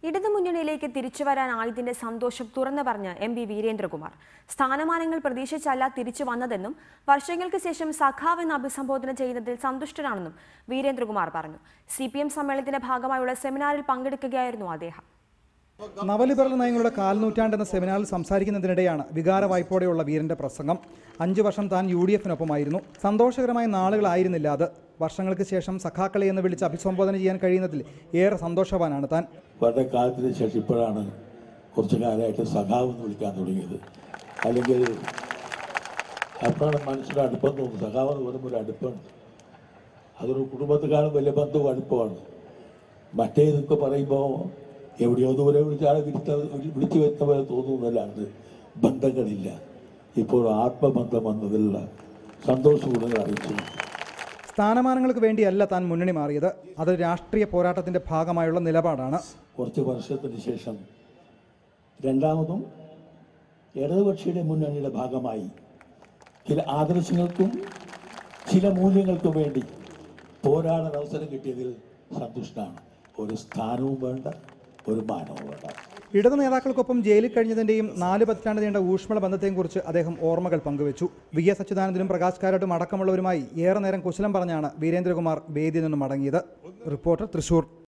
ഇടതുമുന്നണിയിലേക്ക് തിരിച്ചുവരാനായതിന്റെ സന്തോഷം തുറന്നു പറഞ്ഞ് എം പി വീരേന്ദ്രകുമാർ സ്ഥാനമാനങ്ങൾ പ്രതീക്ഷിച്ചല്ല തിരിച്ചു വന്നതെന്നും വർഷങ്ങൾക്ക് ശേഷം സഖാവ് എന്ന് അഭിസംബോധന ചെയ്യുന്നതിൽ സന്തുഷ്ടനാണെന്നും വീരേന്ദ്രകുമാർ പറഞ്ഞു സി പി എം സമ്മേളനത്തിന്റെ ഭാഗമായുള്ള സെമിനാറിൽ പങ്കെടുക്കുകയായിരുന്നു അദ്ദേഹം നവലിബറൽ നയങ്ങളുടെ കാൽനൂറ്റാണ്ട് എന്ന സെമിനാറിൽ സംസാരിക്കുന്നതിനിടെയാണ് വികാര വായ്പോടെയുള്ള വീരന്റെ പ്രസംഗം അഞ്ചു വർഷം താൻ യു ഡി എഫിനൊപ്പമായിരുന്നു സന്തോഷകരമായ നാളുകളായിരുന്നില്ല അത് വർഷങ്ങൾക്ക് ശേഷം സഖാക്കളെ എന്ന് വിളിച്ച് അഭിസംബോധന ചെയ്യാൻ കഴിയുന്നതിൽ ഏറെ സന്തോഷവാനാണ് താൻ വളരെ കാലത്തിന് ശേഷം ഇപ്പോഴാണ് കുറച്ച് കാലമായിട്ട് സഖാവ് എന്ന് വിളിക്കാൻ തുടങ്ങിയത് അല്ലെങ്കിൽ അപ്പോഴാണ് മനസ്സിന് അടുപ്പം തോന്നുന്നു സഖാവ് എന്ന് പറയുമ്പോൾ ഒരു അടുപ്പമാണ് അതൊരു കുടുംബത്തെക്കാളും വലിയ ബന്ധവും അടുപ്പമാണ് മറ്റേതൊക്കെ പറയുമ്പോൾ എവിടെയോ ദൂരെ വിളിച്ച ആളെ വിരുത്ത വിളിച്ചു വരുന്ന പോലെ തോന്നുന്നതല്ലാണ്ട് ബന്ധങ്ങളില്ല ഇപ്പോൾ ആത്മബന്ധം വന്നതിലുള്ള സന്തോഷം കൂടുതൽ അറിയിച്ചു സ്ഥാനമാനങ്ങൾക്ക് വേണ്ടിയല്ല താൻ മുന്നണി മാറിയത് അത് രാഷ്ട്രീയ പോരാട്ടത്തിന്റെ ഭാഗമായുള്ള നിലപാടാണ് കുറച്ച് വർഷത്തിന് ശേഷം രണ്ടാമതും ഇടതുപക്ഷിയുടെ മുന്നണിയുടെ ഭാഗമായി ചില ആദർശങ്ങൾക്കും ചില മൂല്യങ്ങൾക്കും വേണ്ടി പോരാടാൻ അവസരം കിട്ടിയതിൽ സന്തുഷ്ടനാണ് ഒരു സ്ഥാനവും വേണ്ട ഒരു മാനവും വേണ്ട ഇടതു നേതാക്കൾക്കൊപ്പം ജയിലിൽ കഴിഞ്ഞതിന്റെയും നാല് പതിറ്റാണ്ട് നീണ്ട ഊഷ്മള ബന്ധത്തെയും കുറിച്ച് അദ്ദേഹം ഓർമ്മകൾ പങ്കുവച്ചു വി എസ് അച്യുതാനന്ദനും പ്രകാശ് കാരാട്ടും അടക്കമുള്ളവരുമായി ഏറെ നേരം കുശലം പറഞ്ഞാണ് വീരേന്ദ്രകുമാർ വേദിയിൽ നിന്നും മടങ്ങിയത് റിപ്പോർട്ടർ തൃശൂർ